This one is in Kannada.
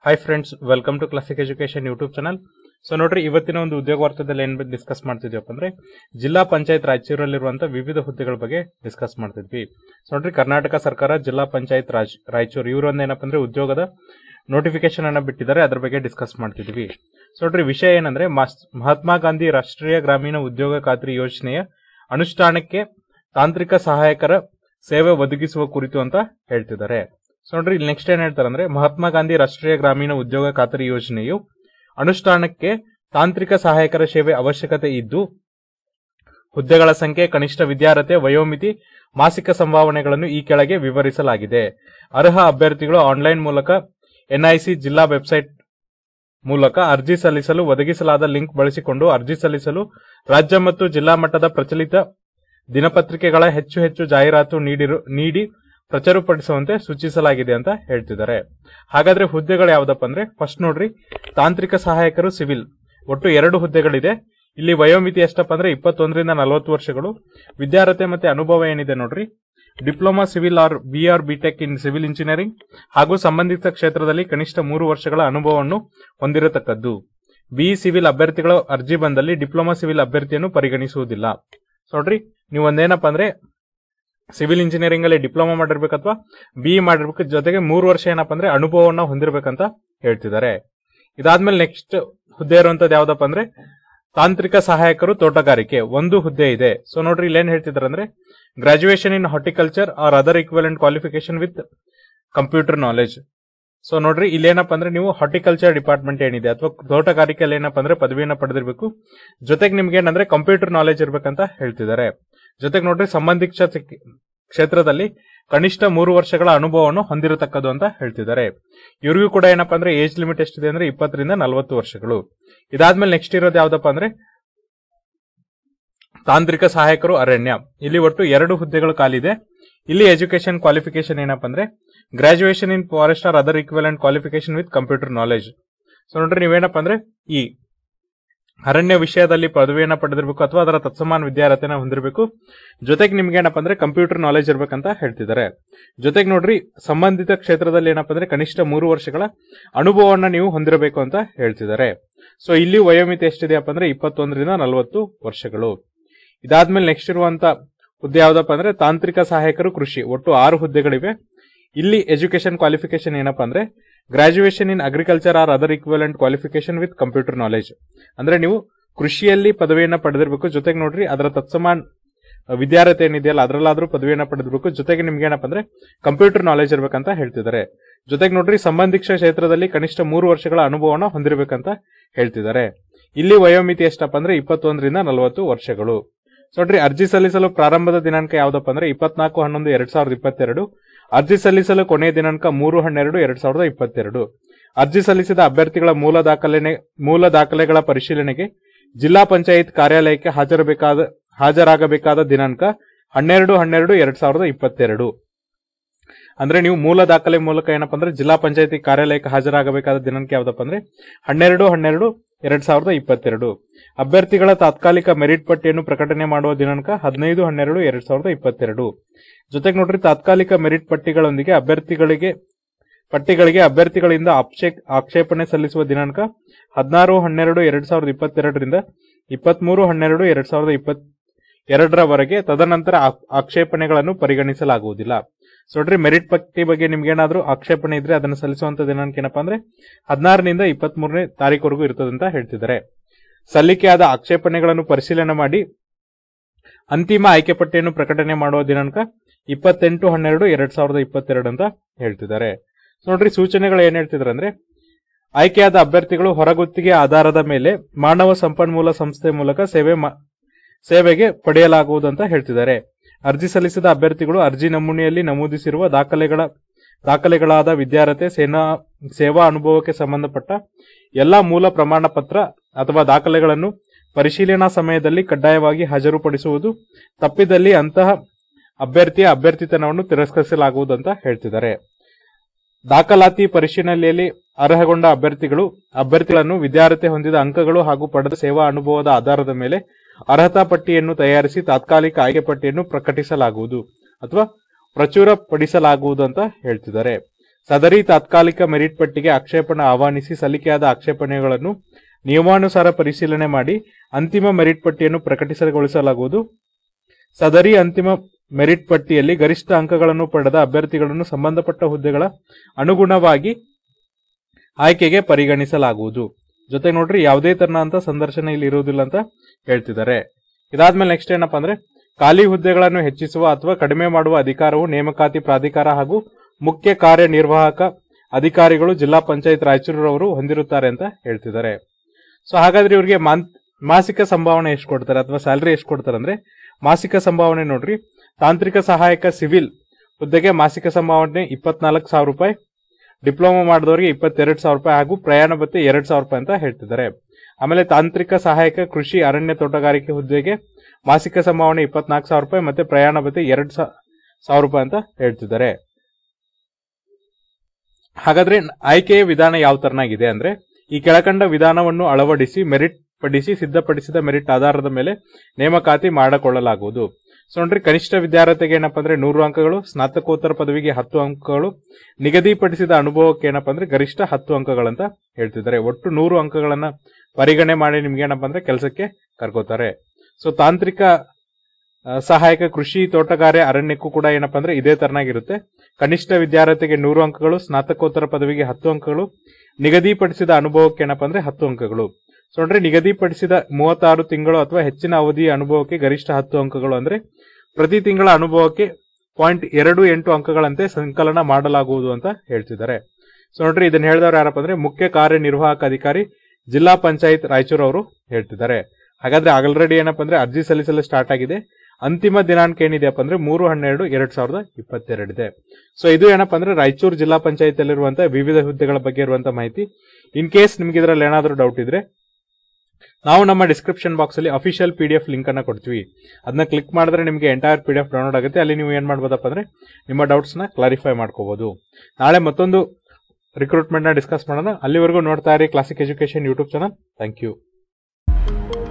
hi friends welcome to classic education YouTube channel so ನೋಡ್ರಿ ಇವತ್ತಿನ ಒಂದು ಉದ್ಯೋಗ ವಾರ್ತೆದಲ್ಲಿ ಏನ್ ಡಿಸ್ಕಸ್ ಮಾಡ್ತಿದ್ವಪ್ಪ ಅಂದ್ರೆ ಜಿಲ್ಲಾ ಪಂಚಾಯತ್ ರಾಯಚೂರಲ್ಲಿರುವಂತಹ ವಿವಿಧ ಹುದ್ದೆಗಳ ಬಗ್ಗೆ ಡಿಸ್ಕಸ್ ಮಾಡ್ತಿದ್ವಿ ಸೊ ನೋಡ್ರಿ ಕರ್ನಾಟಕ ಸರ್ಕಾರ ಜಿಲ್ಲಾ ಪಂಚಾಯತ್ ರಾಜ್ ರಾಯಚೂರು ಇವರು ಒಂದು ಏನಪ್ಪ ಅಂದ್ರೆ ಉದ್ಯೋಗದ ನೋಟಿಫಿಕೇಶನ್ ಅನ್ನ ಬಿಟ್ಟಿದ್ದಾರೆ ಅದ್ರ ಬಗ್ಗೆ ಡಿಸ್ಕಸ್ ಮಾಡ್ತಿದ್ವಿ ಸೊ ನೋಡ್ರಿ ವಿಷಯ ಏನಂದ್ರೆ ಮಾಸ್- ಮಹಾತ್ಮ ಗಾಂಧಿ ರಾಷ್ಟ್ರೀಯ ಗ್ರಾಮೀಣ ಉದ್ಯೋಗ ಖಾತ್ರಿ ಯೋಜನೆಯ ಅನುಷ್ಠಾನಕ್ಕೆ ತಾಂತ್ರಿಕ ಸಹಾಯಕರ ಸೇವೆ ಒದಗಿಸುವ ಕುರಿತು ಅಂತ ಹೇಳ್ತಿದ್ದಾರೆ ಸೊ ನೋಡ್ರಿ ಇಲ್ಲಿ ನೆಕ್ಸ್ಟ್ ಏನ್ ಹೇಳ್ತಾರೆ ಅಂದ್ರೆ ಮಹಾತ್ಮ ಗಾಂಧಿ ರಾಷ್ಟ್ರೀಯ ಗ್ರಾಮೀಣ ಉದ್ಯೋಗ ಖಾತರಿ ಯೋಜನೆಯು ಅನುಷ್ಠಾನಕ್ಕೆ ತಾಂತ್ರಿಕ ಸಹಾಯಕರ ಸೇವೆ ಅವಶ್ಯಕತೆ ಇದ್ದು ಹುದ್ದೆಗಳ ಸಂಖ್ಯೆ ಕನಿಷ್ಠ ವಿದ್ಯಾರ್ಹತೆ ವಯೋಮಿತಿ ಮಾಸಿಕ ಸಂಭಾವನೆಗಳನ್ನು ಈ ಕೆಳಗೆ ವಿವರಿಸಲಾಗಿದೆ ಅರ್ಹ ಅಭ್ಯರ್ಥಿಗಳು ಆನ್ಲೈನ್ ಮೂಲಕ ಎನ್ಐಸಿ ಜಿಲ್ಲಾ ವೆಬ್ಸೈಟ್ ಮೂಲಕ ಅರ್ಜಿ ಸಲ್ಲಿಸಲು ಒದಗಿಸಲಾದ ಲಿಂಕ್ ಬಳಸಿಕೊಂಡು ಅರ್ಜಿ ಸಲ್ಲಿಸಲು ರಾಜ್ಯ ಮತ್ತು ಜಿಲ್ಲಾ ಮಟ್ಟದ ಪ್ರಚಲಿತ ದಿನಪತ್ರಿಕೆಗಳ ಹೆಚ್ಚು ಹೆಚ್ಚು ಜಾಹೀರಾತು ನೀಡಿರು ನೀಡಿ ಪ್ರಚಾರಪಡಿಸುವಂತೆ ಸೂಚಿಸಲಾಗಿದೆ ಅಂತ ಹೇಳ್ತಿದ್ದಾರೆ ಹಾಗಾದ್ರೆ ಹುದ್ದೆಗಳು ಯಾವ್ದಪ್ಪ ಅಂದ್ರೆ ಫಸ್ಟ್ ನೋಡ್ರಿ ತಾಂತ್ರಿಕ ಸಹಾಯಕರು ಸಿವಿಲ್ ಒಟ್ಟು ಎರಡು ಹುದ್ದೆಗಳಿದೆ ಇಲ್ಲಿ ವಯೋಮಿತಿ ಎಷ್ಟಪ್ಪ ಅಂದ್ರೆ ಇಪ್ಪತ್ತೊಂದರಿಂದ ನಲವತ್ತು ವರ್ಷಗಳು ವಿದ್ಯಾರ್ಹತೆ ಮತ್ತೆ ಅನುಭವ ಏನಿದೆ ನೋಡ್ರಿ diploma civil or B or BTech in civil engineering ಹಾಗೂ ಸಂಬಂಧಿತ ಕ್ಷೇತ್ರದಲ್ಲಿ ಕನಿಷ್ಠ ಮೂರು ವರ್ಷಗಳ ಅನುಭವವನ್ನು ಹೊಂದಿರತಕ್ಕದ್ದು ಬಿಇ ಸಿವಿಲ್ ಅಭ್ಯರ್ಥಿಗಳ ಅರ್ಜಿ ಬಂದಲ್ಲಿ ಡಿಪ್ಲೊಮಾ ಸಿವಿಲ್ ಅಭ್ಯರ್ಥಿಯನ್ನು ಪರಿಗಣಿಸುವುದಿಲ್ಲ ಸೊ ನೋಡ್ರಿ ನೀವು ಒಂದೇನಪ್ಪ ಅಂದ್ರೆ ಸಿವಿಲ್ ಇಂಜಿನಿಯರಿಂಗ್ ಅಲ್ಲಿ ಡಿಪ್ಲೊಮಾ ಮಾಡಿರ್ಬೇಕು ಅಥವಾ ಬಿಇ ಮಾಡಿರ್ಬೇಕು ಜೊತೆಗೆ ಮೂರು ವರ್ಷ ಏನಪ್ಪ ಅಂದ್ರೆ ಅನುಭವವನ್ನ ಹೊಂದಿರಬೇಕಂತ ಹೇಳ್ತಿದ್ದಾರೆ ಇದಾದ್ಮೇಲೆ ನೆಕ್ಸ್ಟ್ ಹುದ್ದೆ ಇರುವಂತದ್ದು ಯಾವ್ದಪ್ಪ ಅಂದ್ರೆ ತಾಂತ್ರಿಕ ಸಹಾಯಕರು ತೋಟಗಾರಿಕೆ ಒಂದು ಹುದ್ದೆ ಇದೆ ಸೊ ನೋಡ್ರಿ ಇಲ್ಲಿ ಏನ್ ಹೇಳ್ತಿದ್ದಾರೆ ಅಂದ್ರೆ graduation in horticulture or other equivalent qualification with computer knowledge so ನೋಡ್ರಿ ಇಲ್ಲೇನಪ್ಪ ಅಂದ್ರೆ ನೀವು ಹಾರ್ಟಿಕಲ್ಚರ್ ಡಿಪಾರ್ಟ್ಮೆಂಟ್ ಏನಿದೆ ಅಥವಾ ತೋಟಗಾರಿಕೆಯಲ್ಲಿ ಏನಪ್ಪ ಅಂದ್ರೆ ಪದವಿಯನ್ನ ಪಡೆದಿರಬೇಕು ಜೊತೆಗೆ ನಿಮ್ಗೆ ಏನಂದ್ರೆ ಕಂಪ್ಯೂಟರ್ ನಾಲೆಜ್ ಇರ್ಬೇಕಂತ ಹೇಳ್ತಿದ್ದಾರೆ ಜೊತೆಗೆ ನೋಡ್ರಿ ಸಂಬಂಧಿತ ಕ್ಷೇತ್ರ- ಕ್ಷೇತ್ರದಲ್ಲಿ ಕನಿಷ್ಠ ಮೂರು ವರ್ಷಗಳ ಅನುಭವವನ್ನು ಹೊಂದಿರತಕ್ಕದ್ದು ಅಂತ ಹೇಳ್ತಿದ್ದಾರೆ ಇವ್ರಿಗೂ ಕೂಡ ಏನಪ್ಪಾ ಅಂದ್ರೆ ಏಜ್ ಲಿಮಿಟ್ ಎಷ್ಟಿದೆ ಅಂದ್ರೆ ಇಪ್ಪತ್ತರಿಂದ ನಲವತ್ತು ವರ್ಷಗಳು ಇದಾದ್ಮೇಲೆ ನೆಕ್ಸ್ಟ್ ಇರೋದು ಯಾವ್ದಪ್ಪ ಅಂದ್ರೆ ತಾಂತ್ರಿಕ ಸಹಾಯಕರು ಅರಣ್ಯ ಇಲ್ಲಿ ಒಟ್ಟು ಎರಡು ಹುದ್ದೆಗಳು ಖಾಲಿದೆ ಇಲ್ಲಿ ಎಜುಕೇಶನ್ ಕ್ವಾಲಿಫಿಕೇಶನ್ ಏನಪ್ಪ ಅಂದ್ರೆ graduation in forest or other equivalent qualification with computer knowledge so ನೋಡ್ರಿ ನೀವೇನಪ್ಪ ಅಂದ್ರೆ ಈ ಅರಣ್ಯ ವಿಷಯದಲ್ಲಿ ಪದವಿಯನ್ನ ಪಡೆದಿರಬೇಕು ಅಥವಾ ಅದರ ತತ್ಸಮಾನ ವಿದ್ಯಾರ್ಹತೆನ ಹೊಂದಿರಬೇಕು ಜೊತೆಗೆ ನಿಮ್ಗೆ ಏನಪ್ಪ ಅಂದ್ರೆ ಕಂಪ್ಯೂಟರ್ ನಾಲೆಜ್ ಇರ್ಬೇಕಂತ ಹೇಳ್ತಿದ್ದಾರೆ ಜೊತೆಗೆ ನೋಡ್ರಿ ಸಂಬಂಧಿತ ಕ್ಷೇತ್ರದಲ್ಲಿ ಏನಪ್ಪ ಅಂದ್ರೆ ಕನಿಷ್ಠ ಮೂರು ವರ್ಷಗಳ ಅನುಭವವನ್ನ ನೀವು ಹೊಂದಿರಬೇಕು ಅಂತ ಹೇಳ್ತಿದ್ದಾರೆ ಸೊ ಇಲ್ಲಿ ವಯೋಮಿತಿ ಎಷ್ಟಿದೆಯಪ್ಪ ಅಂದ್ರೆ ಇಪ್ಪತ್ತೊಂದರಿಂದ ನಲವತ್ತು ವರ್ಷಗಳು ಇದಾದ್ಮೇಲೆ ನೆಕ್ಸ್ಟ್ ಇರುವಂತ ಹುದ್ದೆ ಯಾವ್ದಪ್ಪ ಅಂದ್ರೆ ತಾಂತ್ರಿಕ ಸಹಾಯಕರು ಕೃಷಿ ಒಟ್ಟು ಆರು ಹುದ್ದೆಗಳಿವೆ ಇಲ್ಲಿ ಎಜುಕೇಶನ್ ಕ್ವಾಲಿಫಿಕೇಶನ್ ಏನಪ್ಪಾ ಅಂದ್ರೆ graduation in agriculture or other equivalent qualification with computer knowledge ಅಂದ್ರೆ ನೀವು ಕೃಷಿಯಲ್ಲಿ ಪದವಿಯನ್ನ ಪಡೆದಿರಬೇಕು ಜೊತೆಗೆ ನೋಡ್ರಿ ಅದರ ತತ್ಸಮಾನ್ ವಿದ್ಯಾರ್ಹತೆ ಏನಿದೆಯಲ್ಲ ಅದರಲ್ಲಾದ್ರೂ ಪದವಿಯನ್ನ ಪಡೆದಿರಬೇಕು ಜೊತೆಗೆ ನಿಮ್ಗೆ ಏನಪ್ಪ ಅಂದ್ರೆ ಕಂಪ್ಯೂಟರ್ ನಾಲೆಜ್ ಇರ್ಬೇಕಂತ ಹೇಳ್ತಿದ್ದಾರೆ ಜೊತೆಗೆ ನೋಡ್ರಿ ಸಂಬಂಧಿತ ಕ್ಷೇತ್ರದಲ್ಲಿ ಕನಿಷ್ಠ ಮೂರು ವರ್ಷಗಳ ಅನುಭವನ ಹೊಂದಿರಬೇಕಂತ ಹೇಳ್ತಿದ್ದಾರೆ ಇಲ್ಲಿ ವಯೋಮಿತಿ ಎಷ್ಟಪ್ಪ ಅಂದ್ರೆ ಇಪ್ಪತ್ತೊಂದರಿಂದ ನಲವತ್ತು ವರ್ಷಗಳು ಸೊ ನೋಡ್ರಿ ಅರ್ಜಿ ಸಲ್ಲಿಸಲು ಪ್ರಾರಂಭದ ದಿನಾಂಕ ಯಾವ್ದಪ್ಪ ಅಂದ್ರೆ ಇಪ್ಪತ್ನಾಲ್ಕು ಹನ್ನೊಂದು ಎರಡ್ ಸಾವಿರದ ಇಪ್ಪತ್ತೆರಡು ಅರ್ಜಿ ಸಲ್ಲಿಸಲು ಕೊನೆಯ ದಿನಾಂಕ ಮೂರು ಹನ್ನೆರಡು ಎರಡ್ ಸಾವಿರದ ಇಪ್ಪತ್ತೆರಡು ಅರ್ಜಿ ಸಲ್ಲಿಸಿದ ಅಭ್ಯರ್ಥಿಗಳ ಮೂಲ ದಾಖಲೆ ಮೂಲ ದಾಖಲೆಗಳ ಪರಿಶೀಲನೆಗೆ ಜಿಲ್ಲಾ ಪಂಚಾಯತ್ ಕಾರ್ಯಾಲಯಕ್ಕೆ ಹಾಜರಬೇಕಾದ ಹಾಜರಾಗಬೇಕಾದ ದಿನಾಂಕ ಹನ್ನೆರಡು ಹನ್ನೆರಡು ಎರಡ್ ಸಾವಿರದ ಇಪ್ಪತ್ತೆರಡು ಅಂದ್ರೆ ನೀವು ಮೂಲ ದಾಖಲೆ ಮೂಲಕ ಏನಪ್ಪ ಅಂದ್ರೆ ಜಿಲ್ಲಾ ಪಂಚಾಯತಿ ಕಾರ್ಯಾಲಯಕ್ಕೆ ಹಾಜರಾಗಬೇಕಾದ ದಿನಾಂಕ ಯಾವ್ದಪ್ಪ ಅಂದ್ರೆ ಹನ್ನೆರಡು ಹನ್ನೆರಡು ಎರಡ್ ಸಾವಿರದ ಇಪ್ಪತ್ತೆರಡು ಅಭ್ಯರ್ಥಿಗಳ ತಾತ್ಕಾಲಿಕ ಮೆರಿಟ್ ಪಟ್ಟಿಯನ್ನು ಪ್ರಕಟಣೆ ಮಾಡುವ ದಿನಾಂಕ ಹದಿನೈದು ಹನ್ನೆರಡು ಎರಡ್ ಸಾವಿರದ ಇಪ್ಪತ್ತೆರಡು ಜೊತೆಗೆ ನೋಡ್ರಿ ತಾತ್ಕಾಲಿಕ ಮೆರಿಟ್ ಪಟ್ಟಿಗಳೊಂದಿಗೆ ಅಭ್ಯರ್ಥಿಗಳಿಗೆ ಪಟ್ಟಿಗಳಿಗೆ ಅಭ್ಯರ್ಥಿಗಳಿಂದ ಆಕ್ಷೇ- ಆಕ್ಷೇಪಣೆ ಸಲ್ಲಿಸುವ ದಿನಾಂಕ ಹದಿನಾರು ಹನ್ನೆರಡು ಎರಡ್ ಸಾವಿರದ ಇಪ್ಪತ್ತೆರಡರಿಂದ ಇಪ್ಪತ್ಮೂರು ಹನ್ನೆರಡು ಎರಡ್ ಸಾವಿರದ ಇಪ್ಪತ್ ಎರಡರವರೆಗೆ ತದನಂತರ ಆ- ಆಕ್ಷೇಪಣೆಗಳನ್ನು ಪರಿಗಣಿಸಲಾಗುವುದಿಲ್ಲ ಸೊ ನೋಡ್ರಿ ಮೆರಿಟ್ ಪಟ್ಟಿ ಬಗ್ಗೆ ನಿಮ್ಗೇನಾದ್ರೂ ಆಕ್ಷೇಪಣೆ ಇದ್ರೆ ಅದನ್ನು ಸಲ್ಲಿಸುವಂತ ದಿನಾಂಕ ಏನಪ್ಪಾ ಅಂದ್ರೆ ಹದಿನಾರರಿಂದ ಇಪ್ಪತ್ಮೂರನೇ ತಾರೀಕುವರೆಗೂ ಇರ್ತದೆ ಅಂತ ಹೇಳ್ತಿದ್ದಾರೆ ಸಲ್ಲಿಕೆಯಾದ ಆಕ್ಷೇಪಣೆಗಳನ್ನು ಪರಿಶೀಲನೆ ಮಾಡಿ ಅಂತಿಮ ಆಯ್ಕೆ ಪಟ್ಟಿಯನ್ನು ಪ್ರಕಟಣೆ ಮಾಡುವ ದಿನಾಂಕ ಇಪ್ಪತ್ತೆಂಟು ಹನ್ನೆರಡು ಎರಡ್ ಸಾವಿರದ ಇಪ್ಪತ್ತೆರಡು ಅಂತ ಹೇಳ್ತಿದ್ದಾರೆ ಸೊ ನೋಡ್ರಿ ಸೂಚನೆಗಳು ಏನ್ ಹೇಳ್ತಿದ್ದಾರೆ ಅಂದ್ರೆ ಆಯ್ಕೆಯಾದ ಅಭ್ಯರ್ಥಿಗಳು ಹೊರಗುತ್ತಿಗೆ ಆಧಾರದ ಮೇಲೆ ಮಾನವ ಸಂಪನ್ಮೂಲ ಸಂಸ್ಥೆ ಮೂಲಕ ಸೇವೆ ಮಾ- ಸೇವೆಗೆ ಪಡೆಯಲಾಗುವುದು ಅಂತ ಹೇಳ್ತಿದ್ದಾರೆ ಅರ್ಜಿ ಸಲ್ಲಿಸಿದ ಅಭ್ಯರ್ಥಿಗಳು ಅರ್ಜಿ ನಮೂನೆಯಲ್ಲಿ ನಮೂದಿಸಿರುವ ದಾಖಲೆಗಳ ದಾಖಲೆಗಳಾದ ವಿದ್ಯಾರ್ಹತೆ ಸೇನಾ ಸೇವಾ ಅನುಭವಕ್ಕೆ ಸಂಬಂಧಪಟ್ಟ ಎಲ್ಲಾ ಮೂಲ ಪ್ರಮಾಣ ಪತ್ರ ಅಥವಾ ದಾಖಲೆಗಳನ್ನು ಪರಿಶೀಲನಾ ಸಮಯದಲ್ಲಿ ಕಡ್ಡಾಯವಾಗಿ ಹಾಜರುಪಡಿಸುವುದು ತಪ್ಪಿದಲ್ಲಿ ಅಂತಹ ಅಭ್ಯರ್ಥಿಯ ಅಭ್ಯರ್ಥಿತನವನ್ನು ತಿರಸ್ಕರಿಸಲಾಗುವುದು ಅಂತ ಹೇಳ್ತಿದ್ದಾರೆ ದಾಖಲಾತಿ ಪರಿಶೀಲನೆಯಲ್ಲಿ ಅರ್ಹಗೊಂಡ ಅಭ್ಯರ್ಥಿಗಳು ಅಭ್ಯರ್ಥಿಗಳನ್ನು ವಿದ್ಯಾರ್ಹತೆ ಹೊಂದಿದ ಅಂಕಗಳು ಹಾಗೂ ಪಡೆದ ಸೇವಾ ಅನುಭವದ ಆಧಾರದ ಮೇಲೆ ಅರ್ಹತಾ ಪಟ್ಟಿಯನ್ನು ತಯಾರಿಸಿ ತಾತ್ಕಾಲಿಕ ಆಯ್ಕೆ ಪಟ್ಟಿಯನ್ನು ಪ್ರಕಟಿಸಲಾಗುವುದು ಅಥವಾ ಪ್ರಚುರಪಡಿಸಲಾಗುವುದು ಅಂತ ಹೇಳ್ತಿದ್ದಾರೆ ಸದರಿ ತಾತ್ಕಾಲಿಕ ಮೆರಿಟ್ ಪಟ್ಟಿಗೆ ಆಕ್ಷೇಪಣೆ ಆಹ್ವಾನಿಸಿ ಸಲ್ಲಿಕೆಯಾದ ಆಕ್ಷೇಪಣೆಗಳನ್ನು ನಿಯಮಾನುಸಾರ ಪರಿಶೀಲನೆ ಮಾಡಿ ಅಂತಿಮ ಮೆರಿಟ್ ಪಟ್ಟಿಯನ್ನು ಪ್ರಕಟಿಸಗೊಳಿಸಲಾಗುವುದು ಸದರಿ ಅಂತಿಮ ಮೆರಿಟ್ ಪಟ್ಟಿಯಲ್ಲಿ ಗರಿಷ್ಠ ಅಂಕಗಳನ್ನು ಪಡೆದ ಅಭ್ಯರ್ಥಿಗಳನ್ನು ಸಂಬಂಧಪಟ್ಟ ಹುದ್ದೆಗಳ ಅನುಗುಣವಾಗಿ ಆಯ್ಕೆಗೆ ಪರಿಗಣಿಸಲಾಗುವುದು ಜೊತೆ ನೋಡ್ರಿ ಯಾವುದೇ ತರನಾದಂತ ಸಂದರ್ಶನ ಇಲ್ಲಿ ಇರುವುದಿಲ್ಲ ಅಂತ ಹೇಳ್ತಿದ್ದಾರೆ ಇದಾದ್ಮೇಲೆ ನೆಕ್ಸ್ಟ್ ಏನಪ್ಪಾ ಅಂದ್ರೆ ಖಾಲಿ ಹುದ್ದೆಗಳನ್ನು ಹೆಚ್ಚಿಸುವ ಅಥವಾ ಕಡಿಮೆ ಮಾಡುವ ಅಧಿಕಾರವು ನೇಮಕಾತಿ ಪ್ರಾಧಿಕಾರ ಹಾಗೂ ಮುಖ್ಯ ಕಾರ್ಯನಿರ್ವಾಹಕ ಅಧಿಕಾರಿಗಳು ಜಿಲ್ಲಾ ಪಂಚಾಯತ್ ರಾಯಚೂರವರು ಹೊಂದಿರುತ್ತಾರೆ ಅಂತ ಹೇಳ್ತಿದ್ದಾರೆ ಸೊ ಹಾಗಾದ್ರೆ ಇವ್ರಿಗೆ ಮಾನ್- ಮಾಸಿಕ ಸಂಭಾವನೆ ಎಷ್ಟು ಕೊಡ್ತಾರೆ ಅಥವಾ ಸ್ಯಾಲರಿ ಎಷ್ಟು ಕೊಡ್ತಾರೆ ಅಂದ್ರೆ ಮಾಸಿಕ ಸಂಭಾವನೆ ನೋಡ್ರಿ ತಾಂತ್ರಿಕ ಸಹಾಯಕ ಸಿವಿಲ್ ಹುದ್ದೆಗೆ ಮಾಸಿಕ ಸಂಭಾವನೆ ಇಪ್ಪತ್ನಾಲ್ಕು ಸಾವಿರ ರೂಪಾಯಿ ಡಿಪ್ಲೊಮಾ ಮಾಡಿದವರಿಗೆ ಇಪ್ಪತ್ತೆರಡು ಸಾವಿರ ರೂಪಾಯಿ ಹಾಗೂ ಪ್ರಯಾಣ ಭತ್ಯೆ ಎರಡ್ ಸಾವಿರ ರೂಪಾಯಿ ಅಂತ ಹೇಳ್ತಿದ್ದಾರೆ ಆಮೇಲೆ ತಾಂತ್ರಿಕ ಸಹಾಯಕ ಕೃಷಿ ಅರಣ್ಯ ತೋಟಗಾರಿಕೆ ಹುದ್ದೆಗೆ ಮಾಸಿಕ ಸಂಭಾವನೆ ಇಪ್ಪತ್ನಾಲ್ಕು ಸಾವಿರ ರೂಪಾಯಿ ಮತ್ತೆ ಪ್ರಯಾಣ ಭತ್ಯೆ ಎರಡ್ ಸಾವಿರ ರೂಪಾಯಿ ಅಂತ ಹೇಳ್ತಿದ್ದಾರೆ ಹಾಗಾದ್ರೆ ಆಯ್ಕೆಯ ವಿಧಾನ ಯಾವ ತರನಾಗಿದೆ ಅಂದ್ರೆ ಈ ಕೆಳಕಂಡ ವಿಧಾನವನ್ನು ಅಳವಡಿಸಿ ಮೆರಿಟ್ ಪಡಿಸಿ ಸಿದ್ಧಪಡಿಸಿದ ಮೆರಿಟ್ ಆಧಾರದ ಮೇಲೆ ನೇಮಕಾತಿ ಮಾಡಿಕೊಳ್ಳಲಾಗುವುದು ಸೊ ನೋಡ್ರಿ ಕನಿಷ್ಠ ವಿದ್ಯಾರ್ಥಿಗೆ ಏನಪ್ಪಾ ಅಂದ್ರೆ ನೂರು ಅಂಕಗಳು ಸ್ನಾತಕೋತ್ತರ ಪದವಿಗೆ ಹತ್ತು ಅಂಕಗಳು ನಿಗದಿಪಡಿಸಿದ ಅನುಭವಕ್ಕೆ ಏನಪ್ಪಾ ಅಂದ್ರೆ ಗರಿಷ್ಠ ಹತ್ತು ಅಂಕಗಳಂತ ಹೇಳ್ತಿದ್ದಾರೆ ಒಟ್ಟು ನೂರು ಅಂಕಗಳನ್ನ ಪರಿಗಣನೆ ಮಾಡಿ ನಿಮ್ಗೆ ಏನಪ್ಪಾ ಅಂದ್ರೆ ಕೆಲಸಕ್ಕೆ ಕರ್ಕೋತಾರೆ ಸೊ ತಾಂತ್ರಿಕ ಆ, ಸಹಾಯಕ ಕೃಷಿ ತೋಟಗಾರೆ ಅರಣ್ಯಕ್ಕೂ ಕೂಡ ಏನಪ್ಪಾ ಅಂದ್ರೆ ಇದೇ ತರನಾಗಿರುತ್ತೆ ಕನಿಷ್ಠ ವಿದ್ಯಾರ್ಥಿಗೆ ನೂರು ಅಂಕಗಳು ಸ್ನಾತಕೋತ್ತರ ಪದವಿಗೆ ಹತ್ತು ಅಂಕಗಳು ನಿಗದಿಪಡಿಸಿದ ಅನುಭವಕ್ಕೆ ಏನಪ್ಪಾ ಅಂದ್ರೆ ಹತ್ತು ಅಂಕಗಳು ಸೊ ನೋಡ್ರಿ ನಿಗದಿಪಡಿಸಿದ ಮೂವತ್ತಾರು ತಿಂಗಳು ಅಥವಾ ಹೆಚ್ಚಿನ ಅವಧಿಯ ಅನುಭವಕ್ಕೆ ಗರಿಷ್ಠ ಹತ್ತು ಅಂಕಗಳು ಅಂದ್ರೆ ಪ್ರತಿ ತಿಂಗಳ ಅನುಭವಕ್ಕೆ ಪಾಯಿಂಟ್ ಎರಡು ಎಂಟು ಅಂಕಗಳಂತೆ ಸಂಕಲನ ಮಾಡಲಾಗುವುದು ಅಂತ ಹೇಳ್ತಿದ್ದಾರೆ ಸೊ ನೋಡ್ರಿ ಇದನ್ನ ಹೇಳಿದವರು ಯಾರಪ್ಪ ಅಂದ್ರೆ ಮುಖ್ಯ ಕಾರ್ಯನಿರ್ವಾಹಕ ಅಧಿಕಾರಿ ಜಿಲ್ಲಾ ಪಂಚಾಯತ್ ರಾಯಚೂರು ಅವರು ಹೇಳ್ತಿದ್ದಾರೆ ಹಾಗಾದ್ರೆ ಆಲ್ರೆಡಿ ಏನಪ್ಪಾ ಅಂದ್ರೆ ಅರ್ಜಿ ಸಲ್ಲಿಸಲು ಸ್ಟಾರ್ಟ್ ಆಗಿದೆ ಅಂತಿಮ ದಿನಾಂಕ ಏನಿದೆಯಪ್ಪ ಅಂದ್ರೆ ಮೂರು ಹನ್ನೆರಡು ಎರಡ್ ಸಾವಿರದ ಇಪ್ಪತ್ತೆರಡಿದೆ ಸೊ ಇದು ಏನಪ್ಪಾ ಅಂದ್ರೆ ರಾಯಚೂರು ಜಿಲ್ಲಾ ಪಂಚಾಯತ್ ಅಲ್ಲಿರುವಂತಹ ವಿವಿಧ ಹುದ್ದೆಗಳ ಬಗ್ಗೆ ಇರುವಂತಹ ಮಾಹಿತಿ ಇನ್ ಕೇಸ್ ನಿಮ್ಗೆ ಇದರಲ್ಲಿ ಏನಾದರೂ ಡೌಟ್ ಇದ್ರೆ ನಾವು ನಮ್ಮ ಡಿಸ್ಕ್ರಿಪ್ಷನ್ ಬಾಕ್ಸ್ ಅಲ್ಲಿ official P D F link ಅನ್ನ ಕೊಡ್ತೀವಿ ಅದನ್ನ ಕ್ಲಿಕ್ ಮಾಡಿದ್ರೆ ನಿಮಗೆ entire P D F download ಆಗುತ್ತೆ ಅಲ್ಲಿ ನೀವು ಏನ್ ಮಾಡ್ಬೋದಪ್ಪ ಅಂದ್ರೆ ನಿಮ್ಮ ಡೌಟ್ಸ್ ನ ಕ್ಲಾರಿಫೈ ಮಾಡ್ಕೋಬಹುದು ನಾಳೆ ಮತ್ತೊಂದು ರಿಕ್ರೂಟ್ಮೆಂಟ್ ನ ಡಿಸ್ಕಸ್ ಮಾಡೋಣ ಅಲ್ಲಿವರೆಗೂ ನೋಡ್ತಾ ಇರಿ classic education YouTube channel thank you